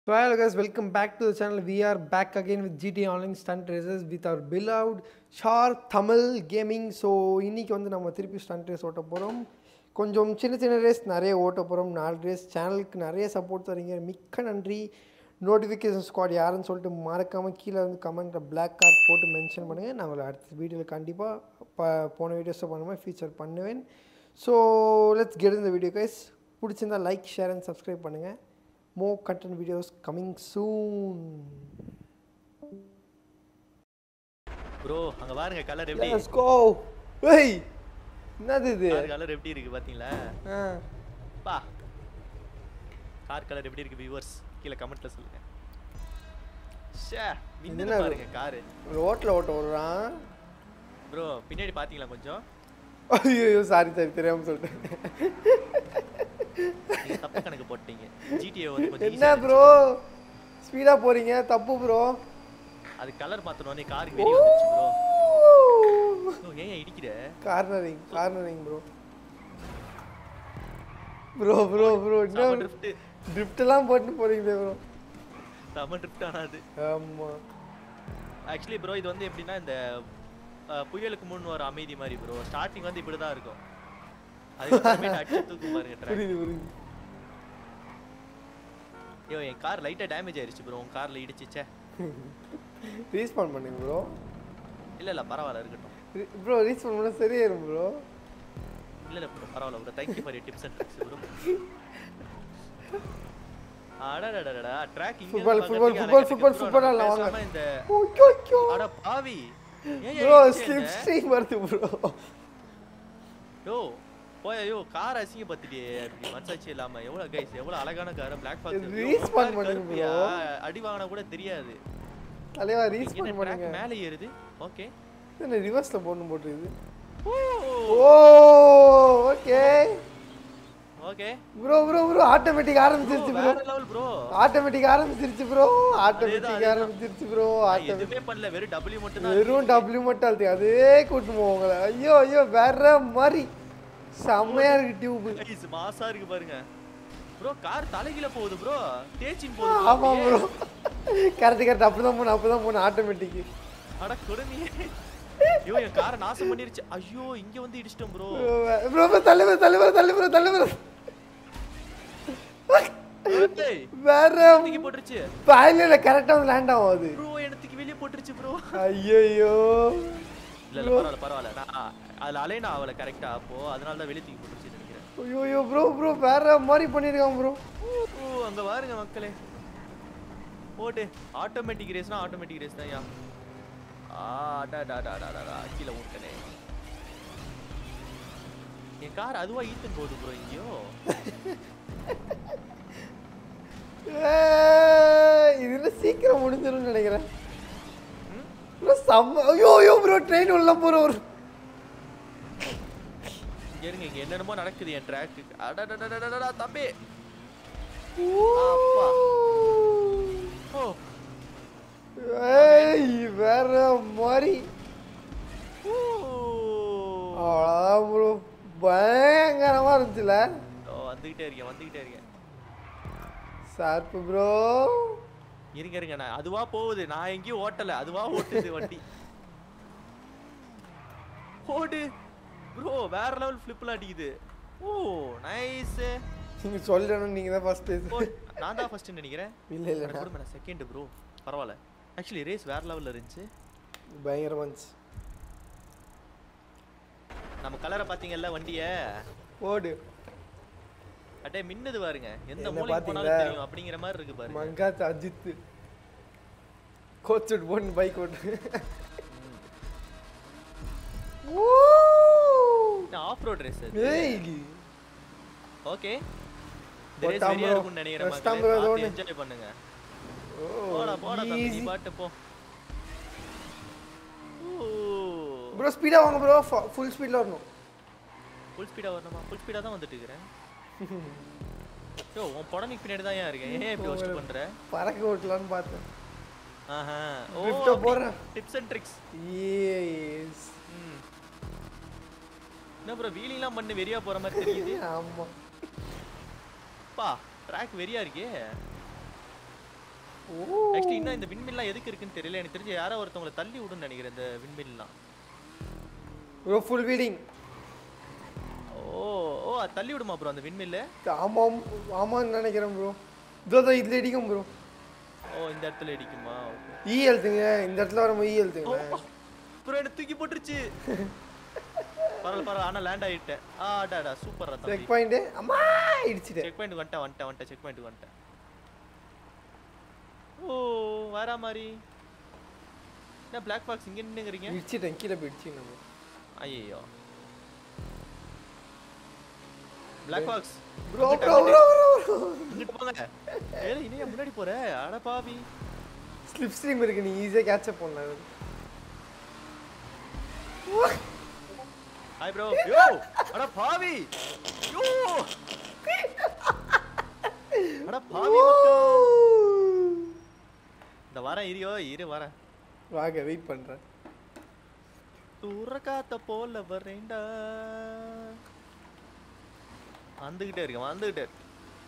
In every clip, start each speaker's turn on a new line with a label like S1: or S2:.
S1: So hello guys, welcome back to the channel. We are back again with GT Online Stunt Races with our beloved Char Tamil Gaming. So இன்னைக்கு வந்து நம்ம திருப்பி stunt race ஓட்ட போகிறோம் கொஞ்சம் சின்ன சின்ன ரேஸ் நிறைய ஓட்ட போகிறோம் நாலு ரேஸ் சேனலுக்கு நிறைய சப்போர்ட் தரீங்க மிக்க நன்றி நோட்டிஃபிகேஷன் ஸ்குவாட் யாருன்னு சொல்லிட்டு மறக்காமல் கீழே வந்து கமெண்ட்டில் பிளாக் கார்ட் போட்டு மென்ஷன் பண்ணுங்கள் நான் உங்களை அடுத்த வீடியோவில் கண்டிப்பாக ப போன வீடியோஸை பண்ணுமே ஃபீச்சர் பண்ணுவேன் ஸோ லெட்ஸ் கெட் இந்த வீடியோ கைஸ் பிடிச்சிருந்தா லைக் ஷேர் அண்ட் சப்ஸ்கிரைப் பண்ணுங்கள் more content videos coming soon.
S2: Bro அங்க பாருங்க கலர் எப்படி
S1: Let's go. Hey, என்னது இது
S2: கலர் எப்படி இருக்கு பாத்தீங்களா
S1: ஆ,
S2: பா கார் கலர் எப்படி இருக்கு வியூவர்ஸ் கீழ கமெண்ட்ல சொல்லுங்க ஷே மின்னது
S1: என்ன
S2: பாருங்க கார்
S1: ரோட்ல ஓட்ட விடுறான்
S2: ப்ரோ பின்னாடி பாத்தீங்களா கொஞ்சம்
S1: ஐயோ சாரி சாரி தெரியாம சொல்லிட்டேன்
S2: நீங்க தப்பு கணக்கு போட்டீங்க ஜிடிஏ வந்து கொஞ்சம்
S1: என்ன
S2: easy ஆ
S1: ப்ரோ ஸ்பீடா போறீங்க தப்பு ப்ரோ
S2: இருந்துச்சு. அது கலர் பார்த்தோன்னே காருக்கு வெளிய வந்துச்சு ப்ரோ ஓ ஏன் இடிக்கிற
S1: cornering cornering bro bro bro bro
S2: செம
S1: என்ன
S2: ட்ரிஃப்ட்
S1: ட்ரிஃப்ட் எல்லாம் போட்டு போறீங்களே ப்ரோ
S2: செம ட்ரிஃப்ட் ஆனாது
S1: ஆமா
S2: ஆக்சுவலி ப்ரோ இது வந்து எப்படின்னா இந்த அஹ், புயலுக்கு முன் ஒரு அமைதி மாதிரி ப்ரோ ஸ்டார்டிங் வந்து இப்படி தான் இருக்கும் அதுக்கு அடிச்சு தூக்கும் பாருங்க track.
S1: புரியுது புரியுது
S2: ஐயோ என் கார் லைட்டா டேமேஜ் ஆயிருச்சு ப்ரோ உன் கார்ல இடிச்சிச்சே
S1: ரீஸ்பான் பண்ணுங்க ப்ரோ
S2: இல்ல இல்ல பரவாயில்ல இருக்கட்டும்
S1: ப்ரோ ரீஸ்பான் பண்ணா சரியாயிரும் ப்ரோ
S2: இல்ல இல்ல ப்ரோ பரவாயில்ல bro thank you for your tips and tricks bro அடடடடடா ட்ராக் இங்க
S1: Football,
S2: இருந்து
S1: football,
S2: பார்க்கறதுக்கு
S1: football,
S2: அழகா
S1: football,
S2: இருக்கு bro.
S1: football
S2: நம்ம
S1: ஆடலாம் வாங்க.
S2: பேசாம இந்த
S1: ஓய்யோ
S2: அட பாவி ஏன்
S1: ப்ரோ
S2: ஏன்
S1: ஸ்லிப்
S2: இடிச்ச
S1: ஸ்ட்ரீம் வருது ப்ரோ
S2: யோ போய் ஐயோ கார் அசிங்க பத்திடியே அப்படி மனசாட்சி இல்லாம எவ்வளவு கைஸ் எவ்வளவு அழகான கார் பிளாக்
S1: Respawn பண்ணுங்க bro.
S2: அடி வாங்கினா கூட தெரியாது
S1: தலைவா
S2: இங்க
S1: ரீஸ்பான்
S2: என்ன
S1: பண்ணுங்க
S2: track மேல ஏறுது ஓகே
S1: என்ன ரிவர்ஸ்ல போடணும் போட்டுருது
S2: ஓ
S1: ஓ okay
S2: okay
S1: bro bro bro automatic ஆரம்பிச்சிருச்சு ப்ரோ
S2: வேற லெவல் ப்ரோ
S1: ஆட்டோமேட்டிக் ஆரம்பிச்சிருச்சு ப்ரோ ஆட்டோமேட்டிக்
S2: அதேதான்.
S1: ஆரம்பிச்சிருச்சு ப்ரோ ஆட்டோ
S2: எதுவுமே பண்ணல வெறும் W மட்டும் தான்
S1: வெறும் டபிள்யூ மட்டும் அழுத்தி அதே கூட்டு போவோம் உங்களை ஐயோ ஐயோ வேற மாதிரி செம்மையா இருக்கு டியூப்
S2: கைஸ் மாசா இருக்கு பாருங்க ப்ரோ கார் தலைகீழ போகுது ப்ரோ தேச்சிங் போகுது
S1: ஆமா ப்ரோ கரெக்ட் கரெக்ட் அப்படிதான் போகணும் அப்படிதான் போகணும் ஆட்டோமேட்டிக்
S2: அட கொடுமையே ஐயோ என் காரை நாசம் பண்ணிருச்சு ஐயோ இங்க வந்து இடிச்சிட்டோம் ப்ரோ
S1: ப்ரோ ப்ரோ தலைவர் தலைவர் தலைவர் தலைவர் வேற
S2: தூக்கி போட்டுருச்சு
S1: பாயில கரெக்டா வந்து லேண்ட் ஆகும் அது
S2: ப்ரோ எனக்கு வெளிய போட்டுருச்சு ப்ரோ
S1: ஐயோ
S2: இல்ல இல்ல பரவாயில்ல பரவாயில்ல நான் அதுல அலைனா ஆகல கரெக்டா அப்போ அதனால தான் வெளிய தூக்கி போட்டுருச்சு நினைக்கிறேன்
S1: ஐயோ ஐயோ ப்ரோ ப்ரோ வேற மாதிரி பண்ணிருக்கான் ப்ரோ
S2: ஓ அங்க பாருங்க மக்களே போட்டு ஆட்டோமேட்டிக் ரேஸ்னா ஆட்டோமேட்டிக் ரேஸ் தான் யா ஆடாடாடாடாடா கீழே ஊட்டனே என் கார் அதுவா ஈத்துன்னு போகுது ப்ரோ எங்கேயோ
S1: இதுல சீக்கிரம் முடிஞ்சிரும்னு நினைக்கிறேன் ப்ரோ செம்ம ஐயோ ஐயோ ப்ரோ ட்ரெயின் உள்ள போற ஒரு
S2: இங்க இருங்க இங்க என்னென்னமோ நடக்குது என் ட்ராக்கு அடடடடடடா தம்பி ஓ
S1: ஏய் வேற மாதிரி
S2: ஓ.
S1: அவ்வளோதான் ப்ரோ பயங்கரமா இருந்துச்சுல
S2: ஓ வந்துகிட்டே இருக்கேன் வந்துகிட்டே இருக்கேன்
S1: சார்ப்பு ப்ரோ
S2: இருங்க இருங்க நான் அதுவா போகுது நான் எங்கேயும் ஓட்டல அதுவா ஓட்டுது வண்டி ஓடு ப்ரோ வேற லெவல் ஃபிளிப்ல அடிக்குது ஓ நைஸ்
S1: நீங்க சொல்லணும் நீங்க தான் ஃபர்ஸ்ட்
S2: நான் தான் ஃபர்ஸ்ட் நினைக்கிறேன்
S1: இல்ல இல்ல
S2: கூட நான் செகண்ட் ப்ரோ பரவாயில்ல ஆக்சுவலி ரேஸ் வேற லெவல்ல இருந்துச்சு
S1: பயங்கரமா இருந்துச்சு
S2: நம்ம கலரை பாத்தீங்கல்ல வண்டிய
S1: ஓடு
S2: அட்டே மின்னுது பாருங்க எந்த
S1: என்ன
S2: மூலைக்கு
S1: பாத்தீங்களா?
S2: போனாலும் தெரியும் அப்படிங்கிற மாதிரி இருக்கு பாருங்க
S1: மங்காத் அஜித் கோச் போன் பைக் ஓட்டு
S2: ஆஃப் ரோட் ரேஸ்
S1: ஏய்
S2: ஓகே இந்த ரேஸ்
S1: போட்டாம்
S2: வெறியா
S1: bro.
S2: இருக்கும்னு நினைக்கிறேன்
S1: Rest ஆம்
S2: மக்களே.
S1: bro,
S2: பார்த்து
S1: இதோட.
S2: என்ஜாய் பண்ணுங்க
S1: ஓ
S2: போடா போடா தம்பி நீ
S1: easy.
S2: பாட்டு போ
S1: ப்ரோ ஸ்பீடா வாங்க ப்ரோ ஃபுல் ஸ்பீட்ல வரணும்
S2: ஃபுல் ஸ்பீடா வரணுமா ஃபுல் ஸ்பீடா தான் வந்துட்டு இருக்கிறேன் யோ உன் புடனைக்கு பின்னாடி தான் ஏன் இருக்கேன் ஏன் இப்படி ஒஸ்ட் பண்ற
S1: பறக்க ஓட்டலாம்னு பார்த்தேன்
S2: ஆஹா ஓ
S1: Drift ஆ போறேன்.
S2: டிப்ஸ் அண்ட் ட்ரிக்ஸ்
S1: ஏஸ்
S2: என்ன ப்ரோ வீலிங்லாம் பண்ணி வெறியா போற மாதிரி தெரியுது
S1: ஆமா
S2: பா ட்ராக் வெறியா இருக்கே இன்னும் இந்த விண்மில்லாம் எதுக்கு இருக்குன்னு தெரியல எனக்கு தெரிஞ்சு யாரோ ஒருத்தவங்களை தள்ளி விடுன்னு நினைக்கிறேன் இந்த விண்மில்லாம்
S1: ப்ரோ ஃபுல் வீடிங்
S2: ஓ ஓ அது தள்ளி விடுமா ப்ரோ அந்த விண்மில்லு
S1: ஆமாம் ஆமான்னு நினைக்கிறேன் ப்ரோ இதோ இதோ இதில் இடிக்கும் ப்ரோ
S2: ஓ இந்த இடத்துல இடிக்குமா
S1: ஈ எழுத்துங்க இந்த இடத்துல வரும்போது ஈ எழுத்துங்க
S2: ப்ரோ என்ன தூக்கி போட்டுருச்சு பரவாயில்ல பரவாயில்ல ஆனா லேண்ட் ஆயிட்டேன் ஆ டாடா சூப்பர் தம்பி
S1: செக் பாயிண்ட்டு அம்மா இடிச்சிட்டேன்
S2: செக் பாயிண்ட் வந்துட்டேன் வந்துட்டேன் வந்துட்டேன் செக் பாயிண்ட் வந்துட்டேன் ஓ வரா மாதிரி என்ன பிளாக் பாக்ஸ் இங்க நின்னுங்கறீங்க
S1: இடிச்சிட்டேன் கீழே போய் இடிச்சிங்க ப்ரோ
S2: ஐயோ black box
S1: bro bro bro bro
S2: இங்கிட்டு போங்க ஏல இனியா முன்னாடி போற அட பாவி
S1: ஸ்லிப் ஸ்ட்ரீம் இருக்கு நீ ஈஸியாக கேட்சப் பண்ணலாம்
S2: ஹாய் ப்ரோ யோ அட பாவி யோ அட பாவி மக்கா. இந்த வரேன் இரியோ இரு வரேன்
S1: வாங்க வெயிட் பண்ணுறேன்
S2: தூர காத்த போல வரேன்டா வந்துகிட்டே இருக்கேன் வந்துகிட்டே இருக்கேன்.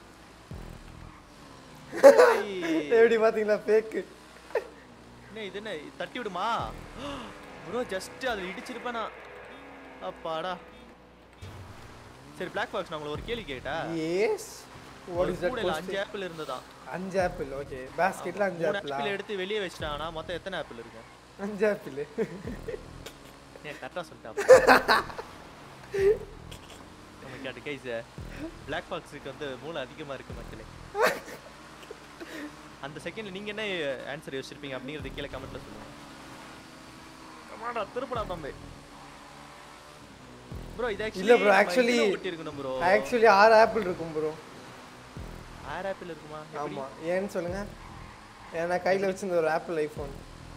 S2: ஏய்,
S1: எப்படி பார்த்தீங்களா ஃபேக்கு
S2: என்ன இது என்ன தட்டி விடுமா ப்ரோ ஜஸ்ட் அதில் இடிச்சிருப்பேன் நான் அப்பாடா சரி பிளாக் பாக்ஸ் நான் உங்களை ஒரு கேள்வி கேட்டா
S1: எஸ் வாட்
S2: ஒரு
S1: இஸ் தட்
S2: கூடையில அஞ்சு ஆப்பிள் இருந்ததா
S1: அஞ்சு ஆப்பிள் ஓகே பேஸ்கெட்டில் அஞ்சு
S2: மூணு
S1: ஆப்பிளா
S2: ஆப்பிள் எடுத்து வெளியே வச்சிட்டாங்கன்னா மொத்தம் எத்தனை ஆப்பிள் இருக்கு
S1: அஞ்சு ஆப்பிள்
S2: ஏன் கரெக்டாக சொல்லிட்டா நம்ம கேட்டு கைஸ் பிளாக் பாக்ஸுக்கு வந்து மூளை அதிகமா இருக்கு மக்களே அந்த செகண்ட்ல நீங்க என்ன ஆன்சர் யோசிச்சிருப்பீங்க அப்படிங்கறது கீழே கமெண்ட்ல சொல்லுங்க ஆமாடா திருப்படா தம்பி ப்ரோ இது
S1: இல்ல bro, actually-
S2: ஒட்டி இருக்கணும் ப்ரோ
S1: ஆக்சுவலி ஆறு ஆப்பிள் இருக்கும் ப்ரோ
S2: ஆறு ஆப்பிள் இருக்குமா எப்படி?
S1: ஆமா ஏன்னு சொல்லுங்க ஏன்னா கையில் வச்சிருந்த ஒரு ஆப்பிள் ஐஃபோன்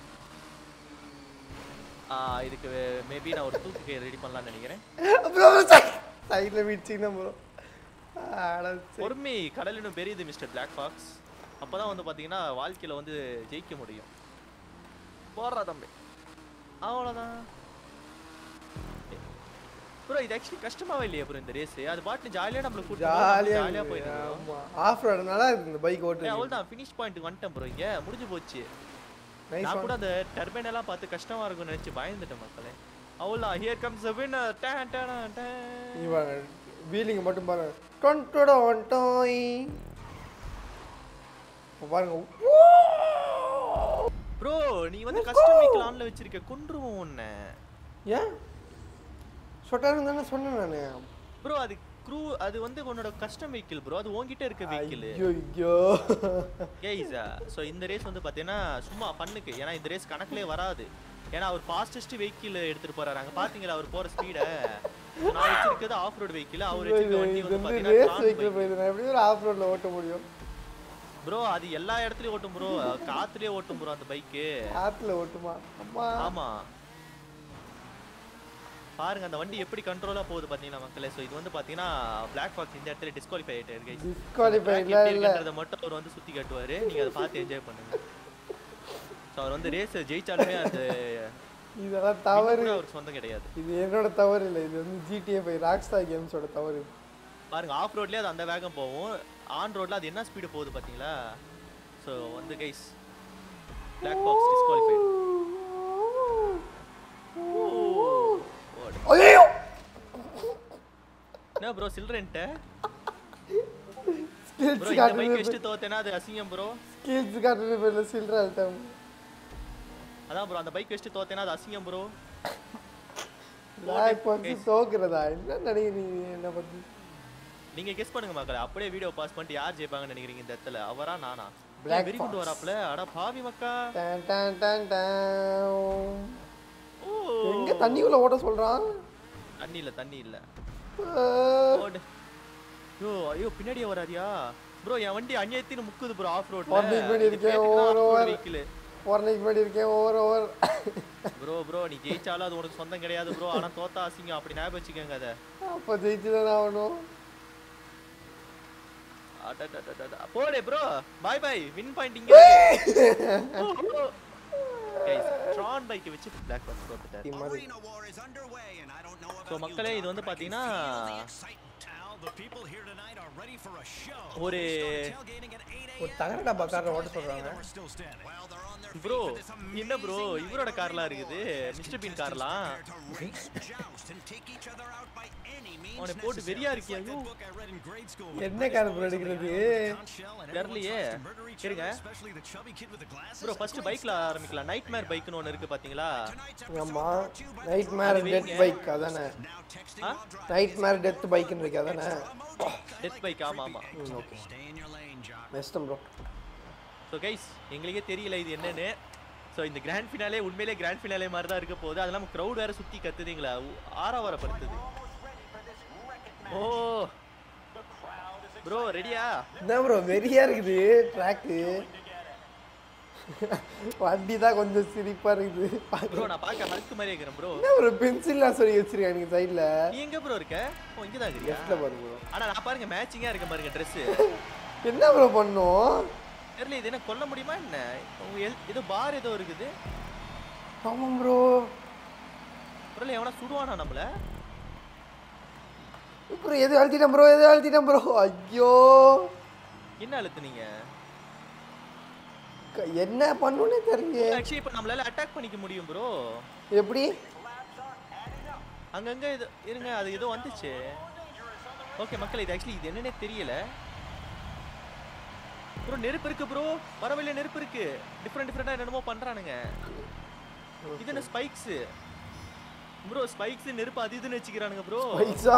S2: ஆ இதுக்கு மேபி நான் ஒரு தூக்கு கை ரெடி பண்ணலாம்னு நினைக்கிறேன்
S1: ப்ரோ சைடில் விடிச்சிங்கன்னா ப்ரோ
S2: பொறுமை கடல் இன்னும் பெரியது மிஸ்டர் பிளாக் ஃபாக்ஸ் அப்பதான் வந்து பாத்தீங்கன்னா வாழ்க்கையில வந்து ஜெயிக்க முடியும் போடுறா தம்பி அவ்வளோதான் ப்ரோ இது ஆக்சுவலி கஷ்டமாவே இல்லையா ப்ரோ இந்த ரேஸ் அது பாட்டு ஜாலியா நம்மள கூட்டு
S1: ஜாலியாக
S2: ஜாலியா போயிருக்கு
S1: ஆமா ஆஃப் ரோடு நல்லா இருக்கு இந்த பைக் ஓட்டு
S2: அவ்வளோதான் ஃபினிஷ் பாயிண்ட் வந்துட்டேன் ப்ரோ இங்க முடிஞ்சு போச்சு
S1: நைஸ்
S2: நான் கூட அந்த டர்பைன் எல்லாம் பார்த்து கஷ்டமா இருக்கும்னு நினைச்சு பயந்துட்டேன் மக்களே அவ்வளோ ஹியர் கம்ஸ் a winner டன் டன் டன்
S1: இவன் வீலிங் மட்டும் பாருங்க டொன்டோட ஒன்டோய் பாருங்க
S2: ப்ரோ நீ வந்து கஸ்டம் வெஹிக்கிள் ஆன்ல வச்சிருக்க கொன்றுவோம் உன்னை
S1: ஏன் சொட்டாருன்னு தானே சொன்னேன் நான்
S2: ப்ரோ அது க்ரூ அது வந்து உன்னோட கஸ்டம் வெஹிக்கிள் ப்ரோ அது உன்கிட்ட இருக்க வெஹிக்கிள்
S1: ஐயோ ஐயோ
S2: கேஸ் ஸோ இந்த ரேஸ் வந்து பார்த்தீங்கன்னா சும்மா பண்ணுக்கு ஏன்னா இந்த ரேஸ் கணக்குலயே வராது ஏன்னா அவர் ஃபாஸ்டஸ்ட் வெஹிக்கிள் எடுத்துட்டு போறாரு அங்க பாத்தீங்களா அவர் போற ஸ்பீடை நான் வச்சிருக்கிறது ஆஃப் ரோட் வெஹிக்கிள் அவர் வச்சிருக்க வண்டி
S1: இது
S2: வந்து
S1: வந்து ரேஸ் வைக்கிற
S2: பார்த்தீங்கன்னா
S1: போய் நான் எப்படி ஒரு ஆஃப் ரோட்ல ஓட்ட முடியும்
S2: ப்ரோ அது எல்லா இடத்துலயும் ஓட்டும் ப்ரோ காத்துலயே ஓட்டும் ப்ரோ அந்த பைக்கு
S1: ஆத்துல ஓட்டுமா அம்மா
S2: ஆமா பாருங்க அந்த வண்டி எப்படி கண்ட்ரோலா போகுது பாத்தீங்கன்னா மக்களே சோ இது வந்து பாத்தீங்கன்னா பிளாக் பாக்ஸ் இந்த இடத்துல டிஸ்குவாலிஃபை ஆயிட்டாரு guys.
S1: டிஸ்குவாலிஃபை
S2: track
S1: இல்ல
S2: எப்படி
S1: இல்ல
S2: இருக்குன்றத மட்டும் அவர் வந்து சுத்தி காட்டுவாரு நீங்க அதை பார்த்து என்ஜாய் பண்ணுங்க ஸோ அவர் வந்து ரேஸ் ஜெயிச்சாலுமே அந்த
S1: இதெல்லாம்
S2: win
S1: தவறு
S2: கூட அவருக்கு சொந்தம் கிடையாது
S1: இது என்னோட தவறு இல்லை இது வந்து ஜிடிஏ ஃபைவ் ராக்ஸ்டார் கேம்ஸோட தவறு
S2: பாருங்க ஆஃப் ரோட்லயே அது அந்த வேகம் போகும் ஆன் ரோட்ல அது என்ன ஸ்பீடு போகுது பாத்தீங்களா ஸோ வந்து கைஸ் பிளாக் பாக்ஸ் டிஸ்குவாலிஃபைட்
S1: ஐயோ
S2: என்ன ப்ரோ சில்ட்ரன்ட்ட
S1: ஸ்கில்ஸ்
S2: ப்ரோ இந்த பைக்
S1: காட்டுறது
S2: வச்சுட்டு தோத்தேன்னா அது அசிங்கம் ப்ரோ
S1: ஸ்கில்ஸ் காட்டுறது பேர்ல சில்ற அழுத்தம்
S2: அதான் ப்ரோ அந்த பைக் வச்சுட்டு தோத்தேன்னா அது அசிங்கம் ப்ரோ
S1: நான் இப்போ வந்து தோக்குறதா என்ன நினைக்கிறீங்க நீ என்ன பத்தி
S2: நீங்க கெஸ் பண்ணுங்க மக்களே அப்படியே வீடியோ பாஸ் பண்ணிட்டு யார் ஜெயிப்பாங்கன்னு நினைக்கிறீங்க இந்த இடத்துல அவரா நானா
S1: Black
S2: வெரி குட்
S1: Fox.
S2: வராப்ல அட பாவி மக்கா
S1: டன் டன் டன் டன்.
S2: ஓ
S1: எங்க தண்ணிக்குள்ள ஓட்ட சொல்றான்
S2: தண்ணி இல்ல தண்ணி இல்ல
S1: அஹ்,
S2: ஓடு ஐயோ ஐயோ பின்னாடியே வராதியா ப்ரோ என் வண்டி அநியாயத்தின்னு முக்குது ப்ரோ ஆஃப் ரோட்ல
S1: Warning பண்ணி இருக்கேன், over, over.
S2: வெஹிக்கிள்
S1: போறனைக்கு முன்னாடி இருக்கேன் ஓவர் ஓவர்
S2: ப்ரோ ப்ரோ நீ ஜெயிச்சாலும் அது உனக்கு சொந்தம் கிடையாது ப்ரோ ஆனா தோத்தா அசிங்கம் அப்படி ஞாபகம் வச்சுக்கோங்க அதை
S1: அப்போ ஜெயிச்சு தானே ஆகணும்
S2: அடடடடடா. போடே bro bye bye win point இங்க கைஸ் ட்ரான் பைக் வச்சு பிளாக் பாக்ஸ் தோத்துட்டாரு
S1: மாதிரி
S3: Arena war is underway and I don't know
S2: so
S3: about
S2: மக்களே
S3: you,
S2: இது வந்து
S3: Doc, but I can
S2: பாத்தீங்கன்னா
S3: feel the excitement, Tal.
S2: ஒரு
S1: ஒரு தகர டப்பா காரில் ஓட்ட சொல்கிறாங்க
S2: ப்ரோ என்ன ப்ரோ இவரோட கார்லாம் இருக்குது மிஸ்டர் பீன் கார்லாம் அவனை போட்டு வெறியா இருக்கியா ஐயோ,
S1: என்ன கார் ப்ரோ எடுக்கிறது
S2: தெரியலையே இருங்க ப்ரோ ஃபர்ஸ்ட் பைக்ல ஆரம்பிக்கலாம் நைட் மேர் பைக்னு ஒன்னு இருக்கு பாத்தீங்களா
S1: ஆமாம் நைட் மேர் டெத் பைக் அதானே
S2: ஆ
S1: நைட் மேர் டெத் பைக்குன்னு இருக்கு அதானே
S2: டெத் பைக் ஆமா ஆமா
S1: ம் ஓகே பெஸ்ட்டம் ப்ரோ
S2: ஸோ கைஸ் எங்களுக்கே தெரியல இது என்னன்னு ஸோ இந்த கிராண்ட் ஃபினாலே உண்மையிலே கிராண்ட் ஃபினாலே மாதிரி தான் இருக்க போகுது அது இல்லாமல் க்ரௌட் வேற சுற்றி கத்துதுங்களா ஆறாவரப்படுத்துது ஓ ப்ரோ ரெடியா
S1: என்ன ப்ரோ வெறியா இருக்குது ட்ராக்கு வண்டி தான் கொஞ்சம் சிரிப்பா இருக்குது
S2: ப்ரோ நான் பார்க்க மறுக்கு மாதிரி இருக்கிறேன் ப்ரோ
S1: என்ன ப்ரோ பென்சில்லாம் சொல்லி வச்சிருக்காங்க நீங்க சைடில்
S2: நீ எங்க ப்ரோ இருக்க ஓ இங்கே தான் இருக்கிறியா
S1: லெஃப்டில் பாருங்க ப்ரோ
S2: ஆனா நான் பாருங்க மேட்சிங்கா இருக்க பாருங்க Dress
S1: என்ன ப்ரோ பண்ணோம்
S2: தெரியல இது என்ன கொல்ல முடியுமா என்ன உங்க ஹெல்த் ஏதோ பார் ஏதோ இருக்குது
S1: ஆமாம் ப்ரோ
S2: ப்ரோ எவனா சுடுவானா நம்மள
S1: ப்ரோ எது அழுத்திட்டேன் ப்ரோ எது அழுத்திட்டேன் ப்ரோ ஐயோ
S2: என்ன அழுத்துனீங்க
S1: க- என்ன பண்ணுன்னே தெரியல
S2: ஆக்சுவலி இப்போ நம்மளால அட்டாக் பண்ணிக்க முடியும் ப்ரோ
S1: எப்படி
S2: அங்கங்க இது இருங்க அது ஏதோ வந்துச்சு ஓகே மக்கள் இது ஆக்சுவலி இது என்னன்னே தெரியல ப்ரோ நெருப்பு இருக்கு ப்ரோ வரவில்லை நெருப்பு இருக்கு டிஃப்ரெண்ட் டிஃப்ரெண்டா என்னென்னமோ பண்றானுங்க இது என்ன ஸ்பைக்ஸ் ப்ரோ ஸ்பைக்ஸ் நெருப்பு அது இதுன்னு வச்சுக்கிறானுங்க ப்ரோ
S1: பைசா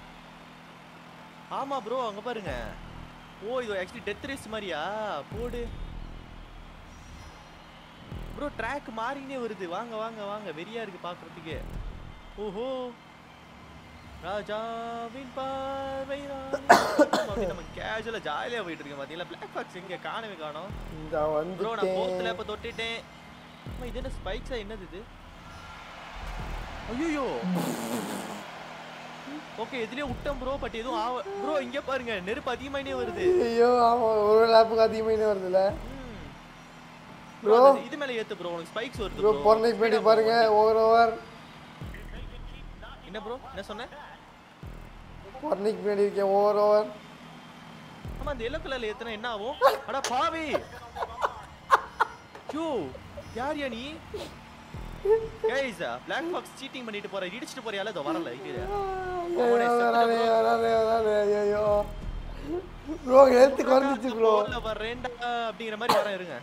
S2: ஆமா ப்ரோ அங்க பாருங்க ஓ இது ஆக்சுவலி டெத் ரேஸ் மாதிரியா போடு ப்ரோ ட்ராக் மாறினே வருது வாங்க வாங்க வாங்க வெறியா இருக்கு பாக்குறதுக்கு ஓஹோ ராஜாவின் பார்வை ராணி. அப்படி நம்ம கேஷுவலா ஜாலியா போயிட்டு இருக்கோம் பாத்தீங்களா பிளாக் பாக்ஸ் எங்க காணவே காணோம்
S1: இந்த
S2: ப்ரோ நான் போத்துல
S1: வந்துட்டேன்
S2: இப்ப தொட்டுட்டேன் அம்மா, இது என்ன ஸ்பைக்ஸா என்னது இது ஐயோ ஓகே எதுலயே விட்டேன் ப்ரோ பட் எதுவும் ஆவ ப்ரோ இங்க பாருங்க நெருப்பு அதிகமாயினே வருது
S1: ஐயோ ஆமா ஒரு லேப்புக்கு அதிகமாக வருதுல்ல
S2: ம்.
S1: Bro.
S2: bro அது இது மேல ஏத்து ப்ரோ உனக்கு ஸ்பைக்ஸ் வருது
S1: ப்ரோ
S2: ப்ரோ
S1: பொறனைக்கு போயிட்டு பாருங்க ஓவர் ஓவர்
S2: என்ன ப்ரோ என்ன சொன்ன
S1: பொறனைக்கு பின்னாடி இருக்கேன் ஓவர் ஓவர்
S2: ஆமா அந்த எல்லோ கலர்ல ஏத்துனா என்ன ஆகும் அட பாவி யோ யார் யா நீ கைஸ் பிளாக் பாக்ஸ் சீட்டிங் பண்ணிட்டு போற இடிச்சிட்டு போறியால இதோ வரல இது
S1: ஐயோ வராதே வராதே வராதே ஐயோ ப்ரோ ஹெல்த் குறைஞ்சிச்சு ப்ரோ
S2: போர்ல வர்றேன்டா அப்படிங்கிற மாதிரி வரேன் இருங்க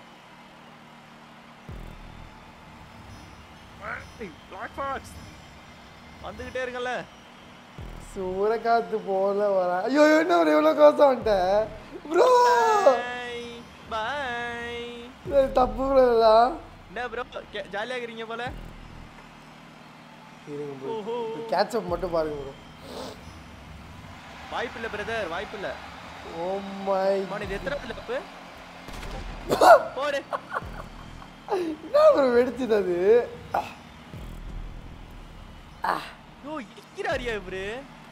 S2: பிளாக் பாக்ஸ் வந்துகிட்டே இருங்கல்ல
S1: சூறக்காத்து போல வர ஐயோ என்ன ஒரு எவ்வளோ கோசம் வந்துட்டேன் ப்ரோ
S2: பை பை
S1: தப்பு ப்ரோ இதெல்லாம்
S2: என்ன ப்ரோ ஜாலியா இருக்கிறீங்க போல
S1: இருங்க ப்ரோ
S2: ஓஹோ
S1: கேட்சப் மட்டும் பாருங்க ப்ரோ
S2: வாய்ப்பில்லை பிரதர் வாய்ப்பில்லை
S1: ஓ மை
S2: மணி இது எத்தனை தப்பு போடு
S1: என்ன ப்ரோ வெடிச்சது அது
S2: யோ இடிக்கிறாரியா இவரு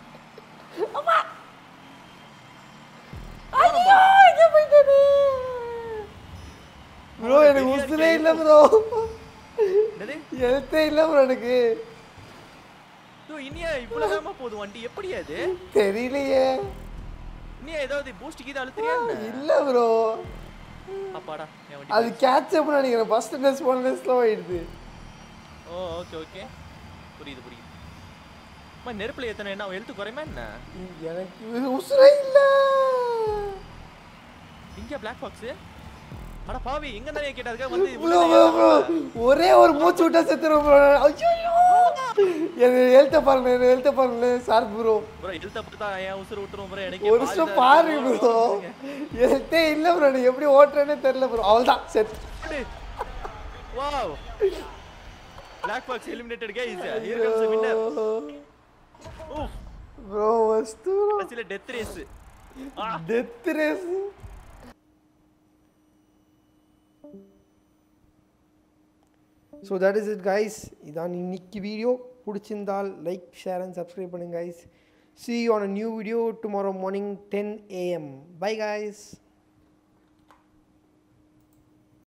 S1: ப்ரோ எனக்கு உசுலே இல்லை ப்ரோ
S2: என்னது
S1: எழுத்தே இல்லை ப்ரோ எனக்கு
S2: யோ இனியா இவ்வளவுதாம்மா போகுது வண்டி எப்படி அது
S1: தெரியலையே
S2: இனியா ஏதாவது பூஸ்ட் கீது அழுத்துறியா என்ன?
S1: இல்லை ப்ரோ
S2: அப்பாடா என் வண்டி
S1: அது கேட்சப் நினைக்கிறேன் ஃபர்ஸ்ட் டெஸ்ட் போன டெஸ்ட்ல ஆயிடுது
S2: ஓ ஓகே ஓகே புரியுது புரியுது அம்மா நெருப்புல ஏத்தன என்ன ஹெல்த் குறையுமா என்ன
S1: எனக்கு உசுரே இல்லை
S2: இங்க பிளாக் பாக்ஸ் அட பாவி எங்க நிறைய கேட்டதுக்காக வந்து
S1: ப்ரோ ப்ரோ ப்ரோ ஒரே ஒரு மூச்சு விட்டா செத்துரும் ப்ரோ ஐயோ என் எழுத்த பாருங்க என் எழுத்த பாருங்க சார் ப்ரோ
S2: ப்ரோ ஹெல்த் அப்படி தான் என் உசுறு விட்டுரும் ப்ரோ எனக்கு
S1: ஒரு நிமிஷம் பாருங்க ப்ரோ எழுத்தே இல்லை ப்ரோ நீ எப்படி ஓட்டுறேன்னு தெரியல ப்ரோ அவ்வளோதான் செத்
S2: wow black box eliminated guys here comes the winner ஓ
S1: ப்ரோ வஸ்து
S2: கடைசில death race
S1: death race so that is it guys இதான் இன்னைக்கு வீடியோ பிடிச்சிருந்தால் லைக் ஷேர் அண்ட் சப்ஸ்கிரைப் பண்ணுங்க guys see on a new video tomorrow morning ten AM bye guys